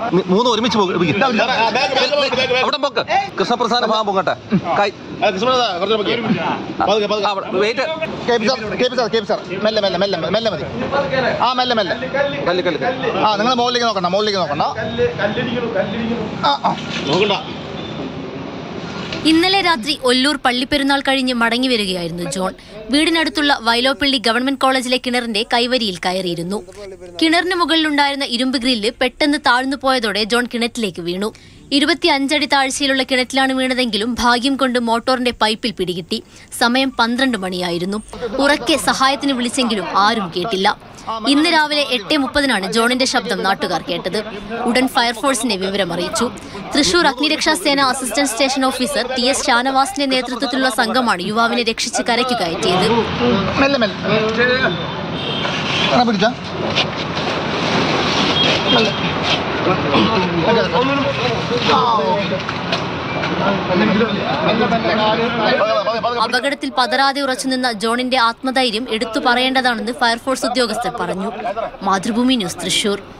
മി- മൂന്ന് ഒരുമിച്ച് പോകും അവിടെ പൊക്ക് കൃഷ്ണപ്രസാദ് ഭാഗം പൊങ്ങട്ടെ കൈ wait K P sir K P sir K P sir മെല്ലെ മെല്ലെ മെല്ലെ മെല്ലെ മതി ആ മെല്ലെ മെല്ലെ കല്ല് കല്ല് ആ നിങ്ങൾ മുകളിലേക്ക് നോക്കണ്ട മുകളിലേക്ക് നോക്കണ്ട ആ ആ നോക്കണ്ട ഇന്നലെ രാത്രി ഒല്ലൂർ പള്ളിപ്പെരുന്നാൾ കഴിഞ്ഞ് മടങ്ങി വരികയായിരുന്നു ജോൺ വീടിനടുത്തുള്ള വൈലോപ്പള്ളി ഗവൺമെന്റ് കോളേജിലെ കിണറിന്റെ കൈവരിയിൽ കയറിയിരുന്നു കിണറിന് മുകളിലുണ്ടായിരുന്ന ഇരുമ്പ് ഗ്രില്ല് പെട്ടെന്ന് താഴ്ന്നു പോയതോടെ ജോൺ കിണറ്റിലേക്ക് വീണു ഇരുപത്തി അഞ്ചടി താഴ്ചയിലുള്ള കിണറ്റിലാണ് വീണതെങ്കിലും ഭാഗ്യം കൊണ്ട് മോട്ടോറിന്റെ പൈപ്പിൽ പിടികിട്ടി സമയം പന്ത്രണ്ട് മണിയായിരുന്നു ഉറക്കെ സഹായത്തിന് വിളിച്ചെങ്കിലും ആരും കേട്ടില്ല ഇന്ന് രാവിലെ എട്ട് മുപ്പതിനാണ് ജോണിന്റെ ശബ്ദം നാട്ടുകാർ കേട്ടത് ഉടൻ ഫയർഫോഴ്സിനെ വിവരം അറിയിച്ചു തൃശൂർ അഗ്നിരക്ഷാ സേന assistant station officer T S ഷാനവാസിന്റെ നേതൃത്വത്തിലുള്ള സംഘമാണ് യുവാവിനെ രക്ഷിച്ച് കരയ്ക്ക് കയറ്റിയത് മെല്ലെ മെല്ലെ അങ്ങനെ പിടിച്ച അപകടത്തിൽ പതറാതെ ഉറച്ചുനിന്ന ജോണിന്റെ ആത്മധൈര്യം എടുത്തു പറയേണ്ടതാണെന്ന് ഫയർഫോഴ്സ് ഉദ്യോഗസ്ഥർ പറഞ്ഞു മാതൃഭൂമി ന്യൂസ് തൃശൂർ